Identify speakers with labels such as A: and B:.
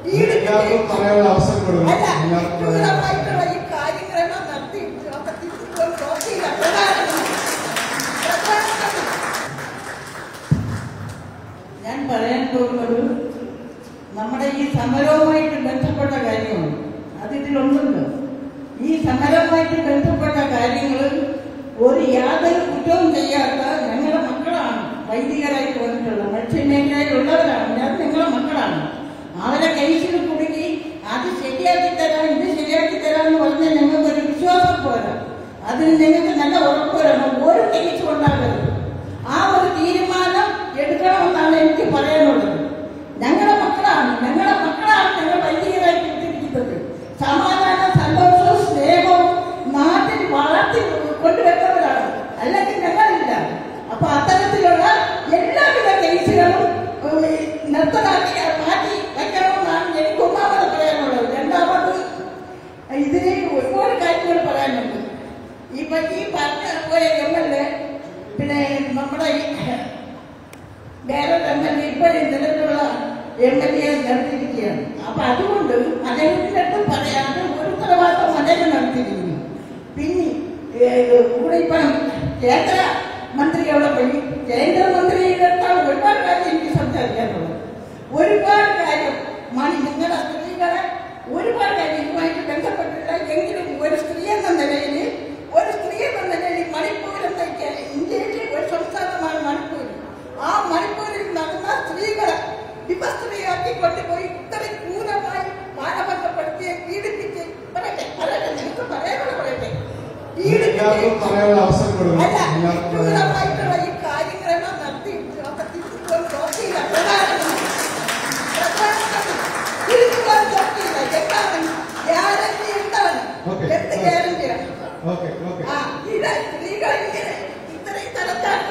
A: എല്ലാവർക്കും പറയാനുള്ള അവസരം കൊടുക്കണം
B: അല്ല,
A: എല്ലാവർക്കും പറയാനുള്ള അവസരം.
B: ക്രൂരമായിട്ടുള്ള ഈ കാര്യങ്ങളെല്ലാം നടത്തി ഒക്കെ തിരിച്ചുകൊണ്ട് നോക്കിയില്ല. പ്രധാനമന്ത്രി. പ്രധാനമന്ത്രി.
C: ഞാൻ പറയാൻ പോകുന്നത് നമ്മുടെ ഈ സമരവുമായിട്ട് ബന്ധപ്പെട്ട കാര്യമാണ് അത് ഇതിലൊന്നുണ്ട് ഈ സമരവുമായിട്ട് ബന്ധപ്പെട്ട കാര്യങ്ങൾ ഒരു യാതൊരു കുറ്റവും ചെയ്യാത്ത ഞങ്ങളുടെ മക്കളാണ് വൈദികരായിട്ട് വന്നിട്ടുള്ള മത്സ്യമേഖലയിലുള്ളവരാണ് അത് ഞങ്ങളുടെ മക്കളാണ് അവരെ കേസിൽ കുടുക്കി അത് ശരിയാക്കി തരാം ഇത് ശരിയാക്കി തരാം എന്ന് പറഞ്ഞാൽ ഞങ്ങൾക്ക് ഒരു വിശ്വാസം പോരാ അതിന് നിങ്ങൾക്ക് നല്ല ഉറപ്പ് വരണം ഒരു കേസും ഉണ്ടാകരുത് ആ ഒരു തീരുമാനം എടുക്കണമെന്നാണ് എനിക്ക് പറയാനുള്ളത് ഞങ്ങളുടെ മക്കളാണ് ഞങ്ങളുടെ മക്കളാണ് ഞങ്ങൾ വൈദികരായി എടുത്തിരിക്കുന്നത് സമാധാന സന്തോഷവും സ്നേഹവും നാട്ടിൽ വളർത്തി കൊണ്ടുവരുന്നവരാണ് അല്ലെങ്കിൽ ഞങ്ങളില്ല അപ്പൊ അത്തരത്തിലുള്ള എല്ലാവിധ കേസുകളും ഉം, നിർത്തലാക്കി മാറ്റി വയ്ക്കണമെന്നാണ് എനിക്ക് ഒന്നാമത് പറയാനുള്ളത് രണ്ടാമത് ഇതിന് ഒരുപാട് കാര്യങ്ങൾ പറയാനുണ്ട് ഇപ്പൊ ഈ പറഞ്ഞ പോലെ എം എൽ എ പിന്നെ നമ്മുടെ ഈ വേറെ എം എൽ എ ഇപ്പോഴും നിലവിലുള്ള എം എൽ എ നടത്തിയിരിക്കുകയാണ് അപ്പൊ അതുകൊണ്ട് അദ്ദേഹത്തിന്റെ അടുത്ത് പറയാതെ ഒരു ഉത്തരവാദിത്വം അദ്ദേഹം നടത്തിയിരിക്കുന്നു പിന്നെ ഏഹ്, കൂടെ ഇപ്പം കേന്ദ്ര മന്ത്രി അവിടെ പോയി കേന്ദ്രമന്ത്രിയുടെ അടുത്താണ് ഒരുപാട് കാര്യം എനിക്ക് സംസാരിക്കാനുള്ളത് ഒരുപാട് കാര്യം മണി നിങ്ങളുടെ സ്ത്രീകളെ ഒരുപാട് കാര്യം ഇതുമായിട്ട് ബന്ധപ്പെട്ടില്ല എങ്കിലും ഒരു സ്ത്രീ എന്ന നിലയിൽ ഒരു സ്ത്രീ എന്ന നിലയിൽ മണിപ്പൂർ എന്ന കേ- ഇന്ത്യയിലെ ഒരു സംസ്ഥാനമാണ് മണിപ്പൂർ ആ മണിപ്പൂരിൽ നടന്ന സ്ത്രീകളെ വിപസ്ത്രീയാക്കി കൊണ്ടുപോയി ഇത്രയും ക്രൂരമായി മാനഭംഗപ്പെടുത്തി പീഡിപ്പിച്ച് പറയട്ടെ പറയട്ടെ നിങ്ങൾക്ക് പറയാനുള്ള പറയട്ടെ
A: എല്ലാവർക്കും പറയാനുള്ള അവസരം കൊടുക്കണം
B: അല്ല
A: എല്ലാവർക്കും പറയാനുള്ള അവസരം.
B: ക്രൂരമായിട്ടുള്ള ഈ കാര്യങ്ങളെല്ലാം നടത്തി ഒക്കെ തിരിച്ചുകൊണ്ട് നോക്കിയില്ല പ്രധാനമന്ത്രി പ്രധാനമന്ത്രി തിരിച്ചുകൊണ്ട് നോക്കിയില്ല എന്താണ് ഗ്യാരണ്ടി എന്താണ്
A: ഓക്കേ,
B: എന്ത്
A: ഓക്കേ.
B: ഗ്യാരണ്ടിയാണ്
A: ഓക്കെ ഓക്കെ
B: ആ ഇത് സ്ത്രീകൾ ഇങ്ങനെ ഇത്രയും തരത്താൽ